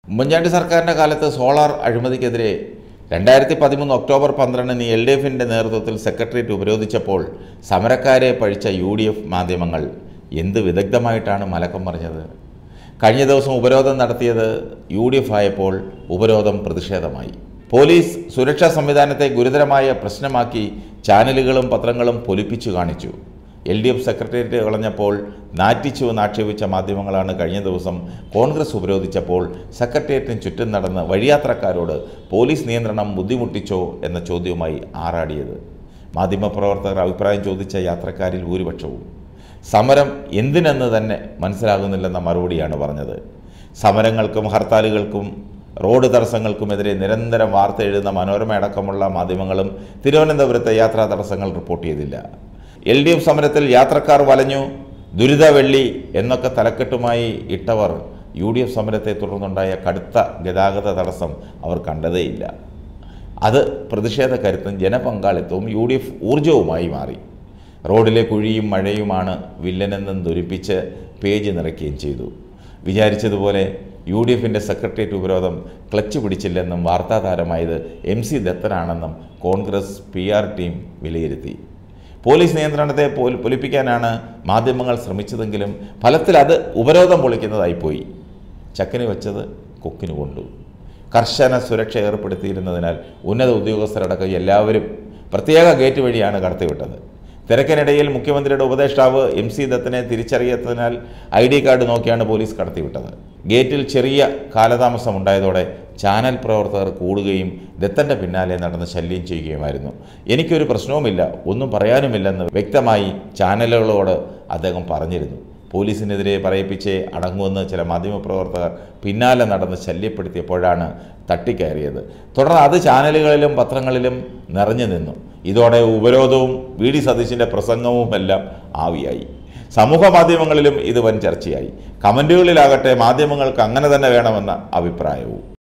ഉമ്മൻചാണ്ടി സർക്കാരിൻ്റെ കാലത്ത് സോളാർ അഴിമതിക്കെതിരെ രണ്ടായിരത്തി പതിമൂന്ന് ഒക്ടോബർ പന്ത്രണ്ടിന് എൽ ഡി എഫിൻ്റെ നേതൃത്വത്തിൽ സെക്രട്ടേറിയറ്റ് ഉപരോധിച്ചപ്പോൾ സമരക്കാരെ പഴിച്ച യു ഡി എഫ് മാധ്യമങ്ങൾ എന്ത് വിദഗ്ധമായിട്ടാണ് മലക്കം പറഞ്ഞത് കഴിഞ്ഞ ദിവസം ഉപരോധം നടത്തിയത് യു ഡി എഫ് ആയപ്പോൾ ഉപരോധം പ്രതിഷേധമായി പോലീസ് സുരക്ഷാ സംവിധാനത്തെ ഗുരുതരമായ പ്രശ്നമാക്കി ചാനലുകളും പത്രങ്ങളും പൊലിപ്പിച്ചു കാണിച്ചു എൽ ഡി എഫ് സെക്രട്ടേറിയറ്റ് കളഞ്ഞപ്പോൾ നാറ്റിച്ചുവെന്ന് ആക്ഷേപിച്ച മാധ്യമങ്ങളാണ് കഴിഞ്ഞ ദിവസം കോൺഗ്രസ് ഉപരോധിച്ചപ്പോൾ സെക്രട്ടേറിയറ്റിന് ചുറ്റും നടന്ന് വഴിയാത്രക്കാരോട് പോലീസ് നിയന്ത്രണം ബുദ്ധിമുട്ടിച്ചോ എന്ന ചോദ്യവുമായി ആറാടിയത് മാധ്യമപ്രവർത്തകർ അഭിപ്രായം ചോദിച്ച യാത്രക്കാരിൽ ഭൂരിപക്ഷവും സമരം എന്തിനെന്ന് തന്നെ മനസ്സിലാകുന്നില്ലെന്ന മറുപടിയാണ് പറഞ്ഞത് സമരങ്ങൾക്കും ഹർത്താലുകൾക്കും റോഡ് തടസ്സങ്ങൾക്കുമെതിരെ നിരന്തരം വാർത്ത എഴുതുന്ന മനോരമ അടക്കമുള്ള മാധ്യമങ്ങളും തിരുവനന്തപുരത്തെ യാത്രാ തടസ്സങ്ങൾ റിപ്പോർട്ട് ചെയ്തില്ല എൽ ഡി എഫ് സമരത്തിൽ യാത്രക്കാർ വലഞ്ഞു ദുരിതവെള്ളി എന്നൊക്കെ തലക്കെട്ടുമായി ഇട്ടവർ യു ഡി എഫ് സമരത്തെ തുടർന്നുണ്ടായ കടുത്ത ഗതാഗത തടസ്സം അവർ കണ്ടതേയില്ല അത് പ്രതിഷേധ കരുത്തും ജനപങ്കാളിത്തവും യു ഡി എഫ് ഊർജവുമായി മാറി റോഡിലെ കുഴിയും മഴയുമാണ് വില്ലനെന്നും ധരിപ്പിച്ച് പേജ് നിറയ്ക്കുകയും ചെയ്തു വിചാരിച്ചതുപോലെ യു ഡി എഫിൻ്റെ സെക്രട്ടേറിയറ്റ് ഉപരോധം ക്ലച്ച് പിടിച്ചില്ലെന്നും വാർത്താതാരമായത് എം സി ദത്തനാണെന്നും കോൺഗ്രസ് പി ആർ ടീം വിലയിരുത്തി പോലീസ് നിയന്ത്രണത്തെ പോൽ പൊലിപ്പിക്കാനാണ് മാധ്യമങ്ങൾ ശ്രമിച്ചതെങ്കിലും ഫലത്തിൽ അത് ഉപരോധം പൊളിക്കുന്നതായിപ്പോയി ചക്കിന് വെച്ചത് കൊക്കിന് കൊണ്ടു കർശന സുരക്ഷ ഏർപ്പെടുത്തിയിരുന്നതിനാൽ ഉന്നത ഉദ്യോഗസ്ഥരടക്കം എല്ലാവരും പ്രത്യേക ഗേറ്റ് വഴിയാണ് കടത്തിവിട്ടത് തിരക്കിനിടയിൽ മുഖ്യമന്ത്രിയുടെ ഉപദേഷ്ടാവ് എം സി ദത്തിനെ തിരിച്ചറിയാത്തതിനാൽ ഐ ഡി കാർഡ് നോക്കിയാണ് പോലീസ് കടത്തിവിട്ടത് ഗേറ്റിൽ ചെറിയ കാലതാമസം ഉണ്ടായതോടെ ചാനൽ പ്രവർത്തകർ കൂടുകയും ദത്തൻ്റെ പിന്നാലെ നടന്ന് ശല്യം ചെയ്യുകയുമായിരുന്നു എനിക്കൊരു പ്രശ്നവുമില്ല ഒന്നും പറയാനുമില്ലെന്ന് വ്യക്തമായി ചാനലുകളോട് അദ്ദേഹം പറഞ്ഞിരുന്നു പോലീസിനെതിരെ പറയിപ്പിച്ചേ അടങ്ങുമെന്ന് ചില മാധ്യമപ്രവർത്തകർ പിന്നാലെ നടന്ന് ശല്യപ്പെടുത്തിയപ്പോഴാണ് തട്ടിക്കയറിയത് തുടർന്ന് അത് ചാനലുകളിലും പത്രങ്ങളിലും നിറഞ്ഞു നിന്നു ഇതോടെ ഉപരോധവും വി ഡി സതീശിൻ്റെ പ്രസംഗവും എല്ലാം ആവിയായി സമൂഹ മാധ്യമങ്ങളിലും ഇത് വൻ ചർച്ചയായി കമൻറ്റുകളിലാകട്ടെ മാധ്യമങ്ങൾക്ക് അങ്ങനെ തന്നെ വേണമെന്ന അഭിപ്രായവും